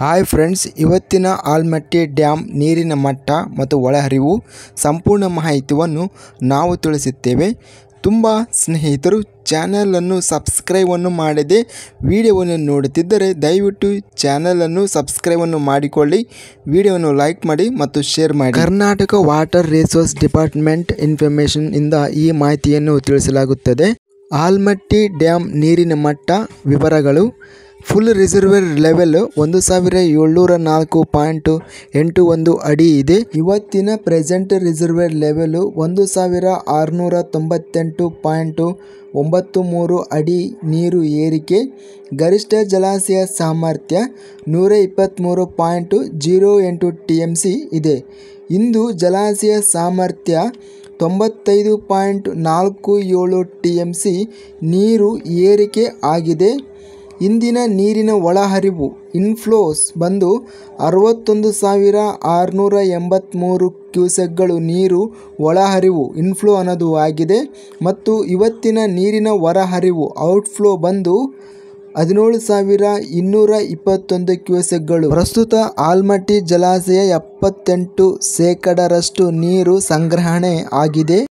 hi friends ಇವತ್ತಿನ Almatti dam ನೀರಿನ ಮಟ್ಟ ಮತ್ತು ಒಳಹರಿವು ಸಂಪೂರ್ಣ ಮಾಹಿತಿಯನ್ನು ನಾವು ತಿಳಿಸುತ್ತೇವೆ ತುಂಬ ಸ್ನೇಹಿತರು ಚಾನಲನ್ನು ಸಬ್ಸ್ಕ್ರೈಬನ್ನು ಮಾಡದೆ ವಿಡಿಯೋವನ್ನು ನೋಡುತ್ತಿದ್ದರೆ ದಯವಿಟ್ಟು ಚಾನಲನ್ನು ಸಬ್ಸ್ಕ್ರೈಬನ್ನು ಮಾಡಿಕೊಳ್ಳಿ ವಿಡಿಯೋವನ್ನು ಲೈಕ್ ಮಾಡಿ ಮತ್ತು ಶೇರ್ ಮಾಡಿ Karnataka water resource department information ಇಂದ ಈ ಮಾಹಿತಿಯನ್ನು ತಿಳಿಸಲಾಗುತ್ತದೆ ಆಲ್ಮಟ್ಟಿ ಡ್ಯಾಮ್ ನೀರಿನ ಮಟ್ಟ ವಿವರಗಳು ಫುಲ್ ರಿಸರ್ವೇರ್ ಲೆವೆಲ್ ಒಂದು ಸಾವಿರ ಏಳ್ನೂರ ನಾಲ್ಕು ಪಾಯಿಂಟ್ ಎಂಟು ಒಂದು ಅಡಿ ಇದೆ ಇವತ್ತಿನ ಪ್ರೆಸೆಂಟ್ ರಿಸರ್ವೇರ್ ಲೆವೆಲ್ ಒಂದು ಸಾವಿರ ಆರುನೂರ ತೊಂಬತ್ತೆಂಟು ಪಾಯಿಂಟು ಒಂಬತ್ತು ಮೂರು ಅಡಿ ನೀರು ಏರಿಕೆ ಗರಿಷ್ಠ ಜಲಾಶಯ ಸಾಮರ್ಥ್ಯ ನೂರ ಇಪ್ಪತ್ತ್ಮೂರು ಪಾಯಿಂಟು ಜೀರೋ ಎಂಟು ಟಿ ಎಮ್ ಸಿ ಇದೆ ಇಂದು ಜಲಾಶಯ ಸಾಮರ್ಥ್ಯ ತೊಂಬತ್ತೈದು ಪಾಯಿಂಟ್ ನಾಲ್ಕು ಏಳು ಟಿ ಎಮ್ ಸಿ ನೀರು ಏರಿಕೆ ಆಗಿದೆ ಇಂದಿನ ನೀರಿನ ಒಳಹರಿವು ಇನ್ಫ್ಲೋಸ್ ಬಂದು ಅರವತ್ತೊಂದು ಸಾವಿರ ಆರುನೂರ ಎಂಬತ್ತ್ಮೂರು ಕ್ಯೂಸೆಕ್ಗಳು ನೀರು ಒಳಹರಿವು ಇನ್ಫ್ಲೋ ಅನ್ನೋದು ಆಗಿದೆ ಮತ್ತು ಇವತ್ತಿನ ನೀರಿನ ಹೊರಹರಿವು ಔಟ್ಫ್ಲೋ ಬಂದು ಹದಿನೇಳು ಸಾವಿರ ಇನ್ನೂರ ಇಪ್ಪತ್ತೊಂದು ಕ್ಯೂಸೆಕ್ಗಳು ಪ್ರಸ್ತುತ ಆಲ್ಮಟ್ಟಿ ಜಲಾಶಯ ಎಪ್ಪತ್ತೆಂಟು ಶೇಕಡರಷ್ಟು ನೀರು ಸಂಗ್ರಹಣೆ ಆಗಿದೆ